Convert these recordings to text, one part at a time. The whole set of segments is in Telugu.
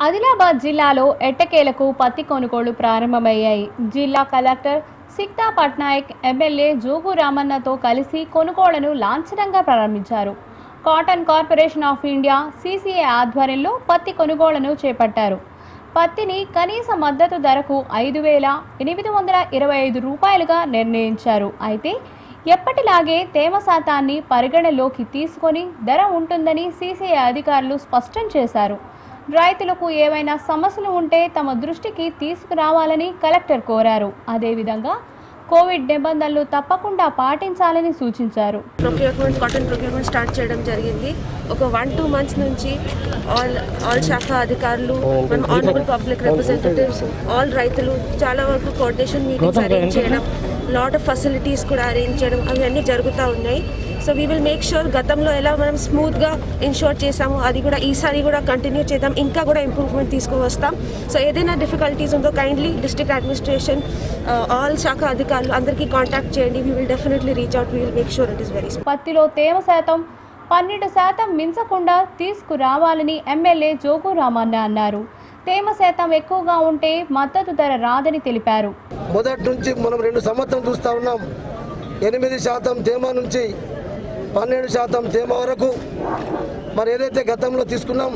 ఆదిలాబాద్ జిల్లాలో ఎట్టకేలకు పత్తి కొనుగోళ్లు ప్రారంభమయ్యాయి జిల్లా కలెక్టర్ సిక్తా పట్నాయక్ ఎమ్మెల్యే జోగు రామన్నతో కలిసి కొనుగోళ్లను లాంఛనంగా ప్రారంభించారు cotton corporation of India CCA ఆధ్వర్యంలో పత్తి కొనుగోళ్లను చేపట్టారు పత్తిని కనీస మద్దతు ధరకు ఐదు వేల ఎనిమిది వందల ఇరవై ఐదు రూపాయలుగా నిర్ణయించారు అయితే ఎప్పటిలాగే తేమ శాతాన్ని పరిగణలోకి తీసుకొని ధర ఉంటుందని సీసీఐ అధికారులు స్పష్టం చేశారు రైతులకు ఏవైనా సమస్యలు ఉంటే తమ దృష్టికి తీసుకురావాలని కలెక్టర్ కోరారు అదేవిధంగా కోవిడ్ నిబంధనలు తప్పకుండా పాటించాలని సూచించారు ప్రొక్యూర్మెంట్ కాటన్ ప్రొక్యూర్మెంట్ స్టార్ట్ చేయడం జరిగింది ఒక వన్ టూ మంత్స్ నుంచి ఆల్ ఆల్ శాఖ అధికారులు మన ఆనరబుల్ పబ్లిక్ రిప్రజెంటేటివ్స్ ఆల్ రైతులు చాలా వరకు కోఆర్డినేషన్ మీటింగ్స్ అరేంజ్ చేయడం లాట్ ఆఫ్ ఫెసిలిటీస్ కూడా అరేంజ్ చేయడం అవన్నీ జరుగుతూ ఉన్నాయి so we will make sure గతంలో ఎలా మనం స్మూత్గా ఇన్షూర్ చేసామో అది కూడా ఈసారి కూడా కంటిన్యూ చేద్దాం ఇంకా కూడా ఇంప్రూవ్మెంట్ తీసుకువస్తాం సో ఏదైనా డిఫికల్టీస్ ఉందో కైండ్లీ డిస్ట్రిక్ట్ అడ్మినిస్ట్రేషన్ ఆల్ శాఖ అధికారులు అందరికీ కాంటాక్ట్ చేయండి we will definitely reach out we will make sure it is very పత్తిలో తేమ శాతం పన్నెండు శాతం మించకుండా తీసుకురావాలని ఎమ్మెల్యే జోగు రామన్న అన్నారు తేమ శాతం ఎక్కువగా ఉంటే మద్దతు ధర రాదని తెలిపారు మొదటి నుంచి మనం రెండు సంవత్సరం చూస్తూ ఉన్నాం ఎనిమిది శాతం తేమ నుంచి పన్నెండు శాతం తేమ వరకు మరి ఏదైతే గతంలో తీసుకున్నాం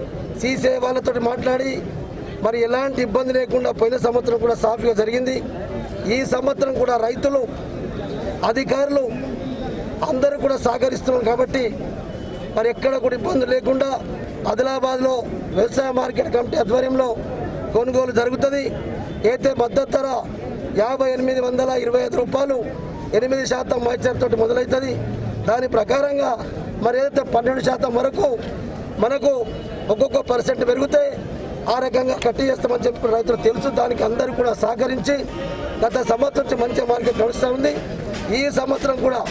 సీసే వాళ్ళతో మాట్లాడి మరి ఎలాంటి ఇబ్బంది లేకుండా పోయిన సంవత్సరం కూడా సాఫీగా జరిగింది ఈ సంవత్సరం కూడా రైతులు అధికారులు అందరూ కూడా సహకరిస్తున్నారు కాబట్టి మరి ఎక్కడ కూడా ఇబ్బంది లేకుండా ఆదిలాబాద్లో వ్యవసాయ మార్కెట్ కమిటీ ఆధ్వర్యంలో కొనుగోలు జరుగుతుంది అయితే మద్దతు ధర యాభై ఎనిమిది వందల ఇరవై ఐదు రూపాయలు ఎనిమిది శాతం మాయిచర్ తోటి మొదలవుతుంది దాని ప్రకారంగా మరి ఏదైతే పన్నెండు శాతం వరకు మనకు ఒక్కొక్క పర్సెంట్ పెరిగితే ఆ రకంగా కట్టి చేస్తామని చెప్పి రైతులు తెలుసు దానికి అందరూ కూడా సహకరించి గత సంవత్సరం నుంచి మంచి మార్కెట్ నడుస్తూ ఉంది ఈ సంవత్సరం కూడా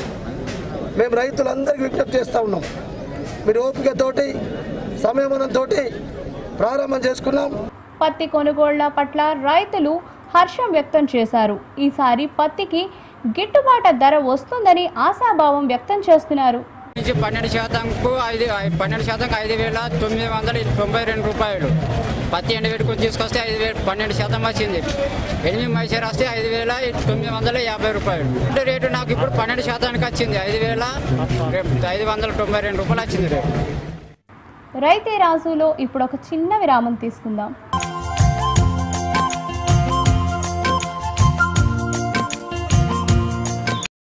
మేము రైతులందరికీ విజ్ఞప్తి చేస్తూ ఉన్నాం మీరు ఓపికతోటి సంయమనంతో ప్రారంభం చేసుకున్నాం పత్తి కొనుగోళ్ల పట్ల రైతులు హర్షం వ్యక్తం చేశారు ఈసారి పత్తికి గిట్టుబాటు ధర వస్తుందని ఆశాభావం వ్యక్తం చేస్తున్నారు నుంచి పన్నెండు శాతంకు ఐదు పన్నెండు శాతంకు ఐదు వేల తొమ్మిది వందల తొంభై రెండు రూపాయలు పత్తి ఎండ పెట్టుకుని తీసుకొస్తే ఐదు వేలు పన్నెండు శాతం వచ్చింది ఎనిమిది మైసర్ వస్తే ఐదు వేల తొమ్మిది వందల యాభై రూపాయలు అంటే రేటు నాకు ఇప్పుడు పన్నెండు శాతానికి వచ్చింది ఐదు వేల ఐదు వందల తొంభై రెండు రూపాయలు వచ్చింది రేటు రైతే రాజులో ఇప్పుడు ఒక చిన్న విరామం తీసుకుందాం